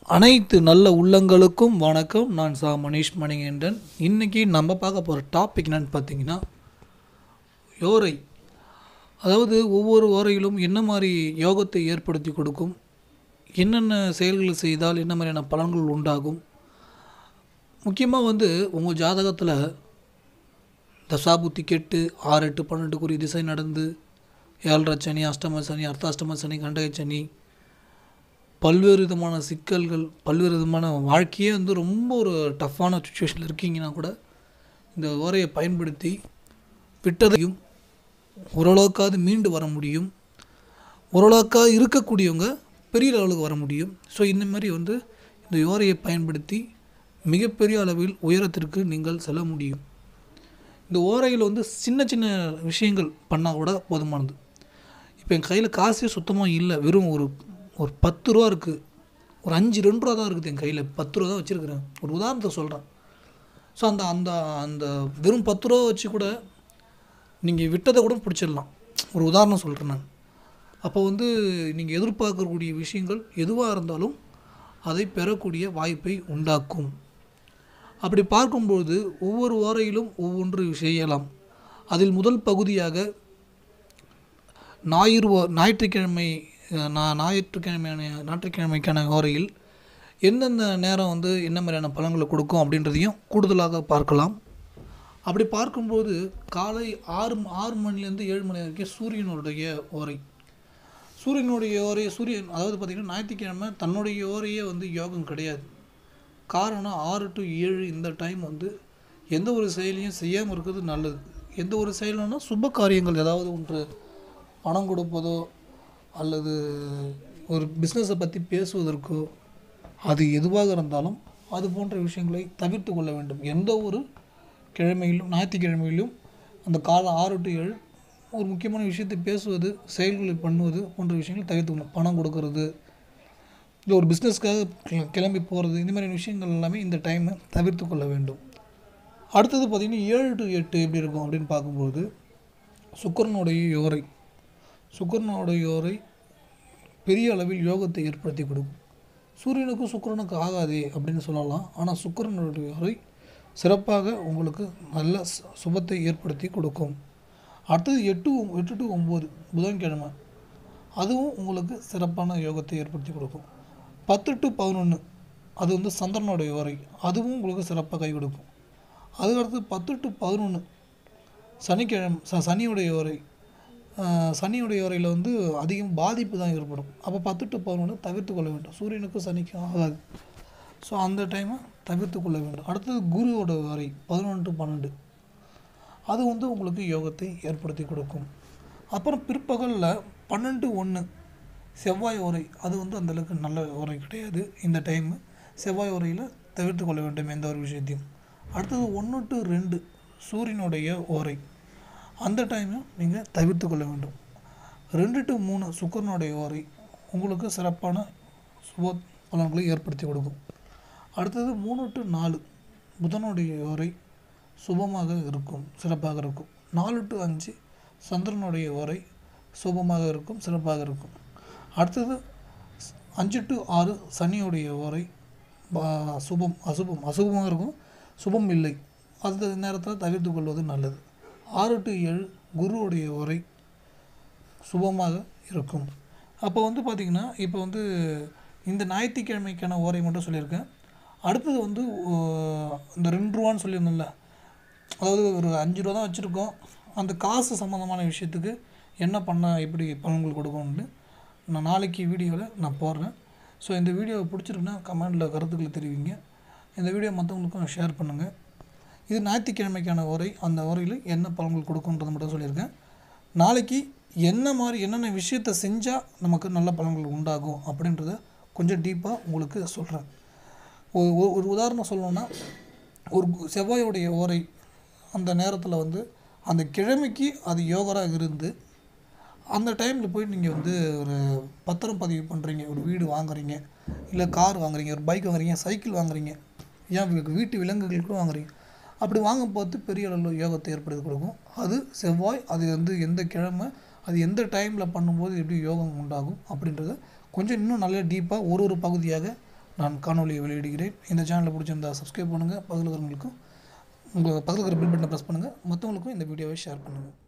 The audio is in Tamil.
அனைத்து நல்ல உள்ளங்களுக்கும் வணக்கம் நான் சா மணிஷ் மணிகண்டன் இன்றைக்கி நம்ம பார்க்க போகிற டாபிக் என்னன்னு பார்த்தீங்கன்னா யோரை அதாவது ஒவ்வொரு ஓரையிலும் என்ன மாதிரி யோகத்தை ஏற்படுத்தி கொடுக்கும் என்னென்ன செயல்கள் செய்தால் என்ன மாதிரியான பலன்கள் உண்டாகும் முக்கியமாக வந்து உங்கள் ஜாதகத்தில் தசாபுத்தி கெட்டு ஆறு எட்டு பன்னெண்டு குறி திசை நடந்து ஏழரை சனி அஷ்டம சனி அர்த்தாஷ்டம சனி கண்டக சனி பல்வேறு விதமான சிக்கல்கள் பல்வேறு விதமான வாழ்க்கையே வந்து ரொம்ப ஒரு டஃப்பான சுச்சுவேஷனில் இருக்கீங்கன்னா கூட இந்த ஓரையை பயன்படுத்தி விட்டதையும் ஓரளவுக்காவது மீண்டு வர முடியும் ஓரளவுக்காக இருக்கக்கூடியவங்க பெரிய லெவலுக்கு வர முடியும் ஸோ இந்த மாதிரி வந்து இந்த யோரையை பயன்படுத்தி மிகப்பெரிய அளவில் உயரத்திற்கு நீங்கள் செல்ல முடியும் இந்த ஓரையில் வந்து சின்ன சின்ன விஷயங்கள் பண்ணால் கூட போதுமானது இப்போ என் கையில் காசே சுத்தமாக இல்லை வெறும் ஒரு ஒரு பத்து ரூபா இருக்குது ஒரு அஞ்சு ரெண்டு ரூபா தான் இருக்குது என் கையில் பத்து ரூபா தான் வச்சுருக்கிறேன் ஒரு உதாரணத்தை சொல்கிறேன் ஸோ அந்த அந்த அந்த வெறும் பத்து ரூபா வச்சு கூட நீங்கள் விட்டதை கூட பிடிச்சிடலாம் ஒரு உதாரணம் சொல்கிறேன் நான் அப்போ வந்து நீங்கள் எதிர்பார்க்கக்கூடிய விஷயங்கள் எதுவாக இருந்தாலும் அதை பெறக்கூடிய வாய்ப்பை உண்டாக்கும் அப்படி பார்க்கும்போது ஒவ்வொரு வாரையிலும் ஒவ்வொன்று செய்யலாம் அதில் முதல் பகுதியாக ஞாயிறு வா- ஞாயிற்றுக்கிழமை அஹ், நா- ஞாயிற்றுக்கிழமையான ஞாயிற்றுக்கிழமைக்கான ஓரையில் எந்தெந்த நேரம் வந்து என்ன மாதிரியான பலன்களை கொடுக்கும் அப்படின்றதையும் கூடுதலாக பார்க்கலாம் அப்படி பார்க்கும்போது காலை ஆறு ஆறு மணிலேருந்து ஏழு மணி வரைக்கும் சூரியனுடைய ஓரை சூரியனுடைய ஓரை சூரியன் அதாவது பார்த்திங்கன்னா ஞாயிற்றுக்கிழமை தன்னுடைய ஓரையே வந்து யோகம் கிடையாது காரணம் ஆறு டு ஏழு இந்த டைம் வந்து எந்த ஒரு செயலையும் செய்யாமல் இருக்கிறது நல்லது எந்த ஒரு செயலும்னா சுப காரியங்கள் ஏதாவது ஒன்று பணம் கொடுப்பதோ அல்லது ஒரு பிஸ்னஸை பற்றி பேசுவதற்கோ அது எதுவாக இருந்தாலும் அது போன்ற விஷயங்களை தவிர்த்து கொள்ள வேண்டும் எந்த ஒரு கிழமையிலும் ஞாயிற்றுக்கிழமையிலும் அந்த காலம் ஆறு டு ஏழு ஒரு முக்கியமான விஷயத்தை பேசுவது செயல்களை பண்ணுவது போன்ற விஷயங்களை தவிர்த்துக்கணும் பணம் கொடுக்கறது இல்லை ஒரு பிஸ்னஸ்க்காக கி- கிளம்பி போகிறது இந்த மாதிரி விஷயங்கள் எல்லாமே இந்த டைமை தவிர்த்து கொள்ள வேண்டும் அடுத்தது பார்த்திங்கன்னா ஏழு டு எட்டு எப்படி இருக்கும் அப்படின்னு பார்க்கும்போது சுக்கரனுடைய யோரை சுக்கரனுடைய யோரை பெரிய அளவில் யோகத்தை ஏற்படுத்தி கொடுக்கும் சூரியனுக்கும் சுக்கிரனுக்கும் ஆகாதே அப்படின்னு சொல்லலாம் ஆனால் சுக்கிரனுடைய யோரை சிறப்பாக உங்களுக்கு நல்ல சு- சுபத்தை ஏற்படுத்தி கொடுக்கும் அடுத்தது எட்டு ஒ- எட்டு டு ஒம்பது புதன்கிழமை அதுவும் உங்களுக்கு சிறப்பான யோகத்தை ஏற்படுத்தி கொடுக்கும் பத்து டு பதினொன்று அது வந்து சந்திரனுடைய ஓரை அதுவும் உங்களுக்கு சிறப்பாக கை கொடுக்கும் அதுக்கடுத்து பத்து டு பதினொன்று சனிக்கிழமை ச சனியுடைய ஓரை ஆஹ் சனியுடைய ஓரையில் வந்து அதிகம் பாதிப்பு தான் ஏற்படும் அப்போ பத்து டு பதினொன்று தவிர்த்து கொள்ள வேண்டும் சூரியனுக்கும் சனிக்கும் ஆகாது ஸோ அந்த டைமை தவிர்த்து கொள்ள வேண்டும் அடுத்தது குருவோட ஓரை பதினொன்று டு பன்னெண்டு அது வந்து உங்களுக்கு யோகத்தை ஏற்படுத்தி கொடுக்கும் அப்புறம் பிற்பகலில் பன்னெண்டு ஒன்று செவ்வாய் உரை அது வந்து அந்தளவுக்கு நல்ல உரை கிடையாது இந்த டைமு செவ்வாய் உரையில் தவிர்த்து கொள்ள வேண்டும் எந்த ஒரு விஷயத்தையும் அடுத்தது ஒன்று டு ரெண்டு சூரியனுடைய ஓரை அந்த டைமும் நீங்கள் தவிர்த்து கொள்ள வேண்டும் ரெண்டு டு மூணு சுக்கரனுடைய ஓரை உங்களுக்கு சிறப்பான சுப பலன்களை ஏற்படுத்தி கொடுக்கும் அடுத்தது மூணு டு நாலு புதனுடைய ஓரை சுபமாக இருக்கும் சிறப்பாக இருக்கும் நாலு டு அஞ்சு சந்திரனுடைய ஓரை சுபமாக இருக்கும் சிறப்பாக இருக்கும் அடுத்தது ஸ்- அஞ்சு டு ஆறு சனியுடைய ஓரை பா- சுபம் அசுபம் அசுபமாக இருக்கும் சுபம் இல்லை அந்த நேரத்தில் தவிர்த்து கொள்வது நல்லது ஆறு டு ஏழு குருவுடைய ஓரை சுபமாக இருக்கும் அப்போ வந்து பார்த்திங்கன்னா இப்போ வந்து இந்த ஞாயிற்றுக்கிழமைக்கான ஓரை மட்டும் சொல்லியிருக்கேன் அடுத்தது வந்து ஓ, இந்த ரெண்டு ரூபான்னு சொல்லியிருந்தோம்ல அதாவது ஒரு அஞ்சு ரூபா தான் வச்சுருக்கோம் அந்த காசு சம்மந்தமான விஷயத்துக்கு என்ன பண்ணால் எப்படி பலன்கள் கொடுக்கணும்னு நான் நாளைக்கு வீடியோவில் நான் போடுறேன் ஸோ இந்த வீடியோவை பிடிச்சிருக்குன்னா கமெண்டில் கருத்துக்களை தெரிவிங்க இந்த வீடியோ மற்றவங்களுக்கும் ஷேர் பண்ணுங்கள் இது ஞாயிற்றுக்கிழமைக்கான உரை அந்த உரையில் என்ன பலன்கள் கொடுக்குன்றதை மட்டும் சொல்லியிருக்கேன் நாளைக்கு என்ன மாதிரி என்னென்ன விஷயத்தை செஞ்சால் நமக்கு நல்ல பலன்கள் உண்டாகும் அப்படின்றத கொஞ்சம் டீப்பாக உங்களுக்கு சொல்கிறேன் ஒரு ஒரு- ஒரு உதாரணம் சொல்லணும்னா ஒரு கு- செவ்வாயோடைய ஓரை அந்த நேரத்தில் வந்து அந்த கிழமைக்கு அது யோகராக இருந்து அந்த டைமில் போய் நீங்கள் வந்து ஒரு பத்திரம் பதிவு பண்ணுறீங்க ஒரு வீடு வாங்குறீங்க இல்லை கார் வாங்குறீங்க ஒரு பைக் வாங்குறீங்க சைக்கிள் வாங்குறீங்க ஏன் வீ- வீட்டு விலங்குகள் கூட வாங்குறீங்க அப்படி வாங்கும் போது பெரிய அளவில் யோகத்தை ஏற்படுத்தி கொடுக்கும் அது செவ்வாய் அது வந்து எந்த கிழமை அது எந்த டைமில் பண்ணும்போது எப்படி யோகம் உண்டாகும் அப்படின்றத கொஞ்சம் இன்னும் நல்ல டீப்பாக ஒரு ஒரு பகுதியாக நான் காணொலியை வெளியிடுகிறேன் இந்த சேனலை பிடிச்சிருந்தா சப்ஸ்கிரைப் பண்ணுங்கள் பக்கத்தில் இருக்கிறவங்களுக்கும் உங்கள் பக்கத்தில் இருக்கிற பில் பட்டனை ப்ரெஸ் பண்ணுங்கள் மற்றவங்களுக்கும் இந்த வீடியோவை ஷேர் பண்ணுங்கள்